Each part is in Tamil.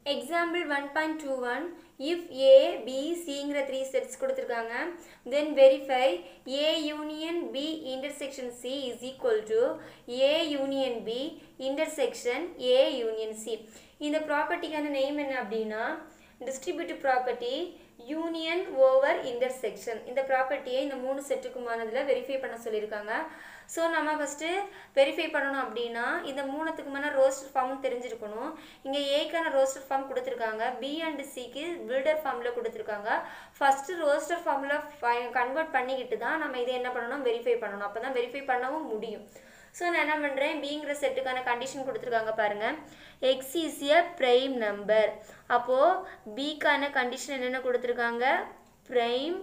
example one point two one if A B சிங்கிற த்ரீ செட்ஸ் கொடுத்துருக்காங்க then verify A union B intersection C is equal to A union B intersection A union C இந்த ப்ராப்பர்ட்டிக்கான நேம் என்ன அப்படின்னா distributive property union over intersection இந்த ப்ராப்பர்ட்டியை இந்த மூணு செட்டுக்குமானதில் வெரிஃபை பண்ண சொல்லியிருக்காங்க ஸோ நம்ம ஃபஸ்ட்டு வெரிஃபை பண்ணணும் அப்படின்னா இந்த மூணுத்துக்குமான ரோஸ்டர் ஃபார்ம் தெரிஞ்சிருக்கணும் இங்கே ஏக்கான ரோஸ்டர் ஃபார்ம் கொடுத்துருக்காங்க பி அண்ட் சிக்கு பில்டர் ஃபார்மில் கொடுத்துருக்காங்க ஃபஸ்ட்டு ரோஸ்டர் ஃபார்மில் கன்வெர்ட் பண்ணிக்கிட்டு தான் நம்ம இதை என்ன பண்ணணும் வெரிஃபை பண்ணணும் அப்போ தான் வெரிஃபை பண்ணவும் முடியும் ஸோ நான் என்ன பண்ணுறேன் பிங்கிற செட்டுக்கான கண்டிஷன் கொடுத்துருக்காங்க பாருங்கள் X is a prime number அப்போது பிக்கான கண்டிஷன் என்னென்ன கொடுத்துருக்காங்க ப்ரைம்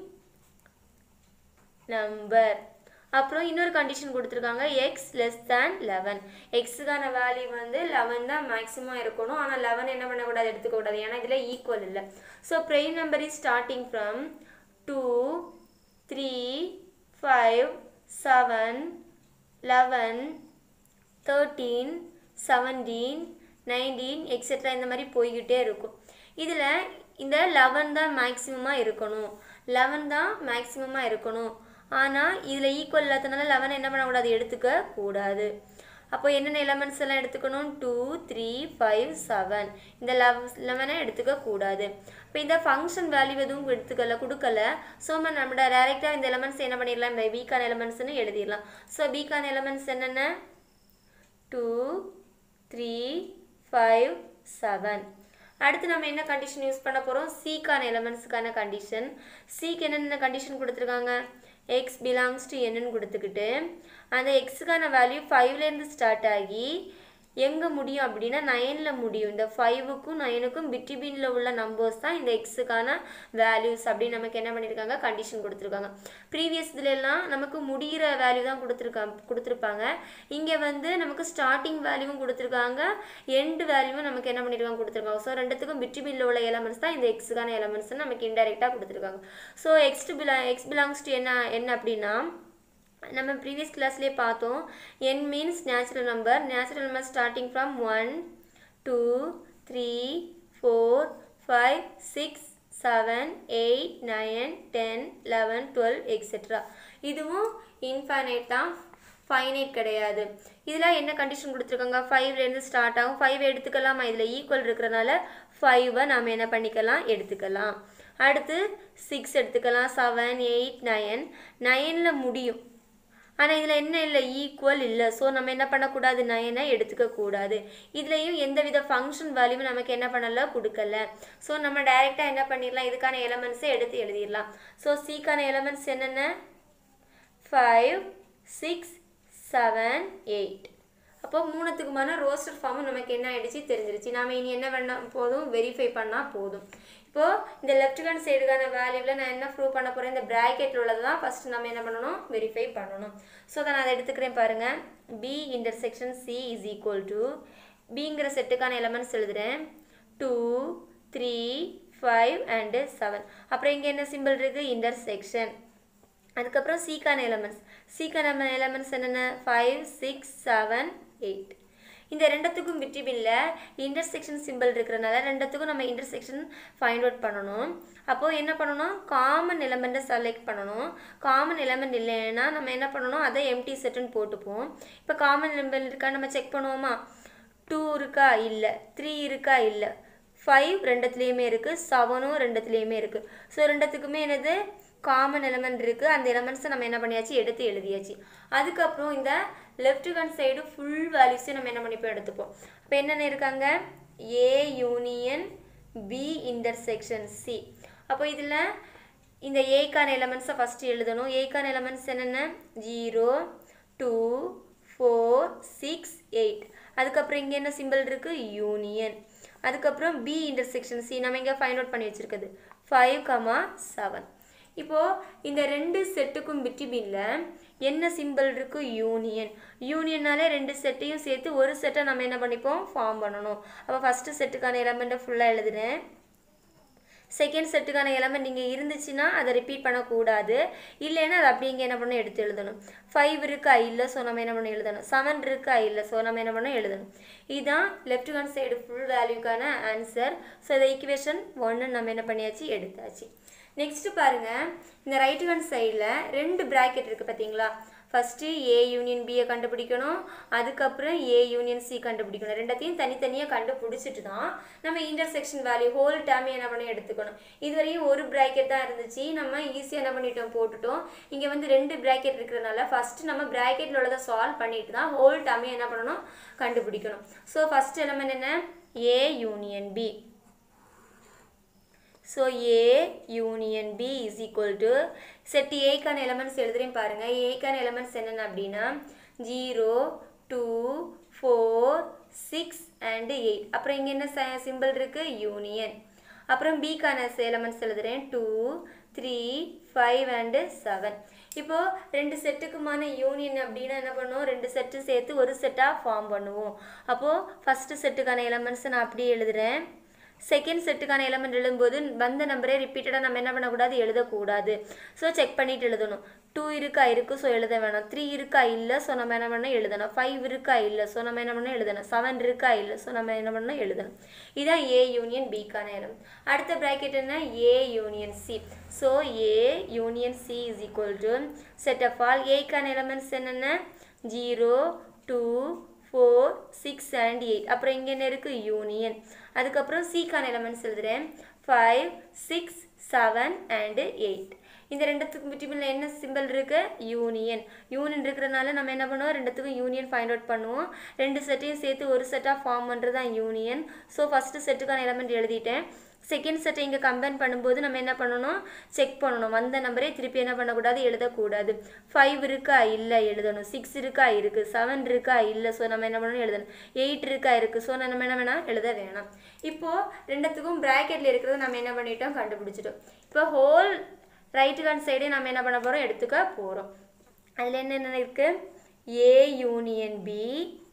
நம்பர் அப்புறம் இன்னொரு கண்டிஷன் கொடுத்துருக்காங்க எக்ஸ் லெஸ் தேன் லெவன் எக்ஸுக்கான வேல்யூ வந்து லெவன் தான் மேக்ஸிமம் இருக்கணும் ஆனால் லெவன் என்ன பண்ணக்கூடாது எடுத்துக்கக்கூடாது ஏன்னா இதில் ஈக்குவல் இல்லை so prime number is starting from two three five seven eleven thirteen seventeen nineteen etcetera இந்த மாதிரி போய்கிட்டே இருக்கும் இதில் இந்த லெவன் தான் மேக்ஸிமமாக இருக்கணும் லெவன் தான் மேக்ஸிமமாக இருக்கணும் ஆனால் இதில் ஈக்குவல் இல்லாதனால லெவன் என்ன பண்ணக்கூடாது எடுத்துக்க கூடாது அப்போ என்னென்ன எலமெண்ட்ஸ் எல்லாம் எடுத்துக்கணும் டூ த்ரீ ஃபைவ் செவன் இந்த லெவ் லெவனை எடுத்துக்க கூடாது இப்போ இந்த ஃபங்க்ஷன் வேல்யூ எதுவும் எடுத்துக்கல கொடுக்கல ஸோ நம்ம டேரெக்டாக இந்த எலமெண்ட்ஸ் என்ன பண்ணிடலாம் இந்த வீக்கான எலமெண்ட்ஸ்னு எழுதிடலாம் ஸோ வீக்கான எலமெண்ட்ஸ் என்னென்ன டூ த்ரீ ஃபைவ் செவன் அடுத்து நம்ம என்ன கண்டிஷன் யூஸ் பண்ண போகிறோம் சிக்கான எலமெண்ட்ஸுக்கான கண்டிஷன் சிக்கு என்னென்ன கண்டிஷன் கொடுத்துருக்காங்க எக்ஸ் பிலாங்ஸ் டு என்னன்னு கொடுத்துக்கிட்டு அந்த எக்ஸுக்கான வேல்யூ ஃபைவ்லேருந்து ஸ்டார்ட் ஆகி எங்கே முடியும் அப்படின்னா நயனில் முடியும் இந்த ஃபைவுக்கும் நயனுக்கும் பிட்வீனில் உள்ள நம்பர்ஸ் தான் இந்த எக்ஸுக்கான வேல்யூஸ் அப்படின்னு நமக்கு என்ன பண்ணியிருக்காங்க கண்டிஷன் கொடுத்துருக்காங்க ப்ரீவியஸ் இதுலலாம் நமக்கு முடிகிற வேல்யூ தான் கொடுத்துருக்காங்க கொடுத்துருப்பாங்க இங்கே வந்து நமக்கு ஸ்டார்டிங் வேல்யூவும் கொடுத்துருக்காங்க எண்டு வேல்யூவும் நமக்கு என்ன பண்ணியிருக்காங்க கொடுத்துருக்காங்க ஸோ ரெண்டுத்துக்கும் பிட்வீனில் உள்ள எலமெண்ட்ஸ் தான் இந்த எக்ஸுக்கான எலமெண்ட்ஸ் நமக்கு இன்டெரக்டாக கொடுத்துருக்காங்க ஸோ எக்ஸ் டு பிலா எக்ஸ் பிலாங்ஸ் டு என்ன என்ன அப்படின்னா நம்ம ப்ரீவியஸ் கிளாஸ்லேயே பார்த்தோம் N means natural number natural number starting from one two three four five six seven eight nine ten eleven twelve etcetera இதுவும் இன்ஃபைனைட் தான் ஃபைனைட் கிடையாது இதில் என்ன கண்டிஷன் கொடுத்துருக்காங்க ஃபைவ்லேருந்து ஸ்டார்ட் ஆகும் ஃபைவ் எடுத்துக்கலாமா இதில் ஈக்குவல் இருக்கிறனால ஃபைவை நாம் என்ன பண்ணிக்கலாம் எடுத்துக்கலாம் அடுத்து சிக்ஸ் எடுத்துக்கலாம் செவன் எயிட் நயன் நயனில் முடியும் ஆனால் இதில் என்ன இல்லை ஈக்குவல் இல்லை ஸோ நம்ம என்ன பண்ணக்கூடாது நயனை எடுத்துக்க கூடாது இதுலேயும் எந்தவித ஃபங்க்ஷன் வேல்யூவும் நமக்கு என்ன பண்ணல கொடுக்கல ஸோ நம்ம டைரெக்டாக என்ன பண்ணிடலாம் இதுக்கான எலமெண்ட்ஸை எடுத்து எழுதிடலாம் ஸோ சிக்கான எலமெண்ட்ஸ் என்னென்ன ஃபைவ் சிக்ஸ் செவன் எயிட் அப்போ மூணுத்துக்குமான ரோஸ்டர் ஃபார்மும் நமக்கு என்ன ஆயிடுச்சு தெரிஞ்சிருச்சு நாம இனி என்ன பண்ணால் போதும் வெரிஃபை பண்ணால் போதும் இப்போது இந்த லெஃப்ட் ஹேண்ட் சைடுக்கான வேல்யூவில் நான் என்ன ப்ரூவ் பண்ண போகிறேன் இந்த ப்ராக்கெட்டில் உள்ளது தான் ஃபஸ்ட்டு நம்ம என்ன பண்ணணும் வெரிஃபை பண்ணணும் ஸோ அதை நான் அதை எடுத்துக்கிறேன் பாருங்கள் B intersection C is equal to பிங்கிற செட்டுக்கான எலமெண்ட்ஸ் எழுதுகிறேன் two three five and seven அப்புறம் இங்கே என்ன சிம்பிள் இருக்குது இன்டர்செக்ஷன் அதுக்கப்புறம் சீக்கான எலமெண்ட்ஸ் சீக்கான எலமெண்ட்ஸ் என்னென்ன ஃபைவ் சிக்ஸ் செவன் எயிட் இந்த ரெண்டுத்துக்கும் பிட்வீனில் இன்டர்செக்ஷன் சிம்பிள் இருக்கிறனால ரெண்டுத்துக்கும் நம்ம இன்டர்செக்ஷன் ஃபைண்ட் அவுட் பண்ணணும் அப்போது என்ன பண்ணணும் காமன் எலமெண்ட்டை செலக்ட் பண்ணணும் காமன் எலமெண்ட் இல்லைன்னா நம்ம என்ன பண்ணணும் அதை எம்டி செட்டுன்னு போட்டுப்போம் இப்போ காமன் எலமெண்ட் இருக்கா நம்ம செக் பண்ணுவோமா டூ இருக்கா இல்லை த்ரீ இருக்கா இல்லை ஃபைவ் ரெண்டுத்துலேயுமே இருக்குது செவனும் ரெண்டுத்துலேயுமே இருக்குது ஸோ ரெண்டுத்துக்குமே என்னது காமன் எலமெண்ட் இருக்குது அந்த எலமெண்ட்ஸை நம்ம என்ன பண்ணியாச்சு எடுத்து எழுதியாச்சு அதுக்கப்புறம் இந்த லெஃப்ட் ஹேண்ட் சைடு ஃபுல் வேல்யூஸையும் நம்ம என்ன பண்ணிப்போம் எடுத்துப்போம் இப்போ என்னென்ன இருக்காங்க A union B intersection C அப்போ இதில் இந்த ஏக்கான எலமெண்ட்ஸை ஃபஸ்ட்டு எழுதணும் ஏக்கான எலமெண்ட்ஸ் என்னென்ன zero two four six eight அதுக்கப்புறம் இங்கே என்ன சிம்பிள் இருக்குது யூனியன் அதுக்கப்புறம் பி இன்டர்செக்ஷன் சி நம்ம இங்கே ஃபைண்ட் அவுட் பண்ணி வச்சுருக்குது ஃபைவ் கமா செவன் இப்போது இந்த ரெண்டு செட்டுக்கும் பிட்வீனில் என்ன சிம்பிள் இருக்குது யூனியன் யூனியன்னாலே ரெண்டு செட்டையும் சேர்த்து ஒரு செட்டை நம்ம என்ன பண்ணிப்போம் ஃபார்ம் பண்ணணும் அப்போ ஃபஸ்ட்டு செட்டுக்கான எலமெண்ட்டை ஃபுல்லாக எழுதுனேன் செகண்ட் செட்டுக்கான எலமெண்ட் இங்கே இருந்துச்சுன்னா அதை ரிப்பீட் பண்ணக்கூடாது இல்லைன்னா அதை அப்படி இங்கே என்ன பண்ணணும் எடுத்து எழுதணும் ஃபைவ் இருக்கா இல்லை ஸோ நம்ம என்ன பண்ணணும் எழுதணும் செவன் இருக்கா இல்லை ஸோ நம்ம என்ன பண்ணணும் எழுதணும் இதுதான் லெஃப்ட் ஹேண்ட் சைடு ஃபுல் வேல்யூக்கான ஆன்சர் ஸோ இதை ஈக்குவேஷன் ஒன்று நம்ம என்ன பண்ணியாச்சு எடுத்தாச்சு நெக்ஸ்ட் பாருங்க இந்த ரைட் ஹேண்ட் சைடில் ரெண்டு பிராக்கெட் இருக்குது பார்த்தீங்களா ஃபஸ்ட்டு ஏ யூனியன் பியை கண்டுபிடிக்கணும் அதுக்கப்புறம் ஏ யூனியன் சி கண்டுபிடிக்கணும் ரெண்டத்தையும் தனித்தனியாக கண்டுபிடிச்சிட்டு தான் நம்ம இன்டர்செக்ஷன் வேல்யூ ஹோல் டேம் என்ன பண்ணி எடுத்துக்கணும் இதுவரையும் ஒரு பிராக்கெட் தான் இருந்துச்சு நம்ம ஈஸியாக என்ன பண்ணிட்டோம் போட்டுட்டோம் இங்கே வந்து ரெண்டு பிராக்கெட் இருக்கிறதுனால ஃபஸ்ட்டு நம்ம பிராக்கெட்டில் உள்ளதை சால்வ் பண்ணிட்டு தான் ஹோல் டேமே என்ன பண்ணணும் கண்டுபிடிக்கணும் ஸோ ஃபஸ்ட் எலமெண்ட் என்ன A union B so A union B is equal to set ஏக்கான எலமெண்ட்ஸ் எழுதுறேன் பாருங்கள் ஏக்கான எலமெண்ட்ஸ் என்னென்ன அப்படின்னா zero two four six and eight அப்புறம் இங்கே என்ன சிம்பிள் இருக்குது யூனியன் அப்புறம் பிக்கான எலமெண்ட்ஸ் எழுதுறேன் two three five and seven இப்போது ரெண்டு செட்டுக்குமான யூனியன் அப்படின்னா என்ன பண்ணுவோம் ரெண்டு செட்டு சேர்த்து ஒரு செட்டாக ஃபார்ம் பண்ணுவோம் அப்போது ஃபஸ்ட்டு செட்டுக்கான எலமெண்ட்ஸை நான் அப்படியே எழுதுகிறேன் செகண்ட் செட்டுக்கான எலமெண்ட் எழுதும்போது வந்த நம்பரே ரிப்பீட்டடாக நம்ம என்ன பண்ணக்கூடாது எழுதக்கூடாது ஸோ செக் பண்ணிட்டு எழுதணும் டூ இருக்கா இருக்கு ஸோ எழுத வேணாம் த்ரீ இருக்கா இல்லை ஸோ நம்ம என்ன பண்ணணும் எழுதணும் ஃபைவ் இருக்கா இல்லை ஸோ நம்ம என்ன பண்ணணும் எழுதணும் செவன் இருக்கா இல்லை ஸோ நம்ம என்ன பண்ணணும் எழுதணும் இதான் ஏ யூனியன் பிக்கான எலம் அடுத்த ப்ராக்கெட் என்ன A union C so A union C is equal to set of all ஏக்கான எலமெண்ட்ஸ் என்னென்ன zero two four six and eight அப்புறம் இங்கே என்ன இருக்குது யூனியன் அதுக்கப்புறம் சிக்கான எலமெண்ட்ஸ் எழுதுகிறேன் five six seven and eight இந்த ரெண்டுத்துக்கும் பிட்வீனில் என்ன சிம்பிள் இருக்குது யூனியன் யூனியன் இருக்கிறனால நம்ம என்ன பண்ணுவோம் ரெண்டுத்துக்கும் யூனியன் ஃபைண்ட் அவுட் பண்ணுவோம் ரெண்டு செட்டையும் சேர்த்து ஒரு செட்டாக ஃபார்ம் பண்ணுறது தான் யூனியன் ஸோ ஃபஸ்ட்டு செட்டுக்கான எலமெண்ட் எழுதிட்டேன் செகண்ட் செட்டை இங்கே கம்பைன் பண்ணும்போது நம்ம என்ன பண்ணணும் செக் பண்ணணும் வந்த நம்பரே திருப்பி என்ன பண்ணக்கூடாது எழுதக்கூடாது ஃபைவ் இருக்கா இல்லை எழுதணும் சிக்ஸ் இருக்கா இருக்குது செவன் இருக்கா இல்லை ஸோ நம்ம என்ன பண்ணணும் எழுதணும் எயிட் இருக்கா இருக்குது ஸோ நம்ம என்ன வேணாம் எழுத வேணாம் இப்போது ரெண்டுத்துக்கும் ப்ராக்கெட்டில் இருக்கிறத நம்ம என்ன பண்ணிட்டோம் கண்டுபிடிச்சிட்டோம் இப்போ ஹோல் ரைட்டு ஹேண்ட் சைடே நம்ம என்ன பண்ண போகிறோம் எடுத்துக்க போகிறோம் அதில் என்னென்ன இருக்குது A union B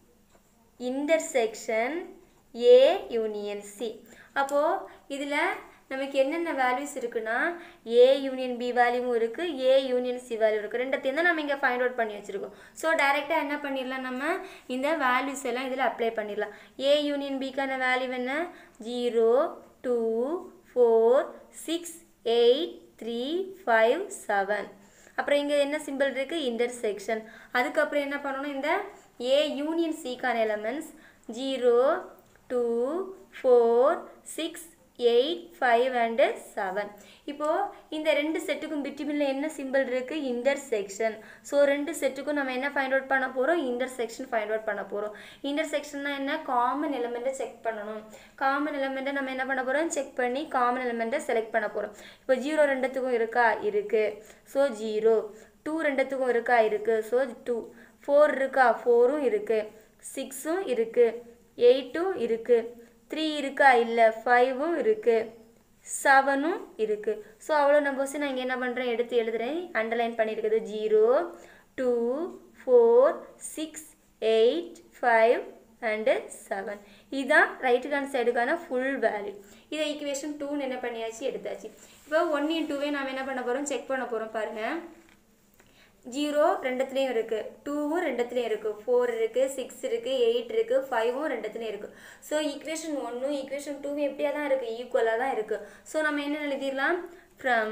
intersection A union C அப்போது இதில் நமக்கு என்னென்ன வேல்யூஸ் இருக்குன்னா ஏ யூனியன் பி வேல்யூவும் இருக்குது ஏ யூனியன் சி வேல்யூ இருக்குது ரெண்டத்தையும் தான் நம்ம இங்கே ஃபைண்ட் அவுட் பண்ணி வச்சுருக்கோம் ஸோ டைரெக்டாக என்ன பண்ணிடலாம் நம்ம இந்த வேல்யூஸ் எல்லாம் இதில் அப்ளை பண்ணிடலாம் ஏ யூனியன் பிக்கான வேல்யூ என்ன zero two four six eight three five seven அப்புறம் இங்கே என்ன சிம்பிள் இருக்குது இன்டர்செக்ஷன் அதுக்கப்புறம் என்ன பண்ணணும் இந்த ஏ யூனியன் சிக்கான elements zero two four six eight five and seven இப்போது இந்த ரெண்டு செட்டுக்கும் பிட்வீனில் என்ன சிம்பிள் இருக்குது இன்டர்செக்ஷன் ஸோ ரெண்டு செட்டுக்கும் நம்ம என்ன ஃபைண்ட் அவுட் பண்ண போகிறோம் இன்டர்செக்ஷன் ஃபைண்ட் அவுட் பண்ண போகிறோம் இன்டர்செக்ஷன்னா என்ன காமன் எலமெண்ட்டை செக் பண்ணணும் காமன் எலமெண்ட்டை நம்ம என்ன பண்ண போகிறோம் செக் பண்ணி காமன் எலமெண்ட்டை செலக்ட் பண்ண போகிறோம் இப்போ ஜீரோ ரெண்டுத்துக்கும் இருக்கா இருக்குது ஸோ ஜீரோ டூ ரெண்டுத்துக்கும் இருக்கா இருக்குது ஸோ டூ ஃபோர் இருக்கா ஃபோரும் இருக்குது சிக்ஸும் இருக்குது எயிட்டும் இருக்குது த்ரீ இருக்கா இல்லை ஃபைவும் இருக்குது செவனும் இருக்குது ஸோ அவ்வளோ நம்பர்ஸ் நான் இங்கே என்ன பண்ணுறேன் எடுத்து எழுதுகிறேன் அண்டர்லைன் பண்ணியிருக்குது zero two four six eight five and seven இதுதான் ரைட்டு ஹேண்ட் சைடுக்கான ஃபுல் வேல்யூ இதை ஈக்குவேஷன் டூன்னு என்ன பண்ணியாச்சு எடுத்தாச்சு இப்போ ஒன்னையும் டூவையும் நாம் என்ன பண்ண போகிறோம் செக் பண்ண போகிறோம் பாருங்கள் ஜீரோ ரெண்டுத்துலேயும் இருக்குது டூவும் ரெண்டுத்துலேயும் இருக்குது ஃபோர் இருக்குது சிக்ஸ் இருக்குது எயிட் இருக்குது ஃபைவும் ரெண்டுத்துலேயும் இருக்குது ஸோ ஈக்குவேஷன் ஒன்றும் ஈக்குவேஷன் டூவும் எப்படியா தான் இருக்குது ஈக்குவலாக தான் இருக்குது ஸோ நம்ம என்ன எழுதிடலாம் ஃப்ரம்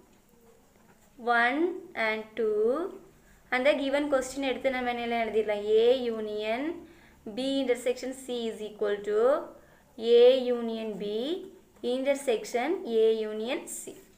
ஒன் அண்ட் டூ அந்த கிவன் கொஸ்டின் எடுத்து நம்ம என்ன எழுதிடலாம் A union B intersection C is equal to A union B intersection A union C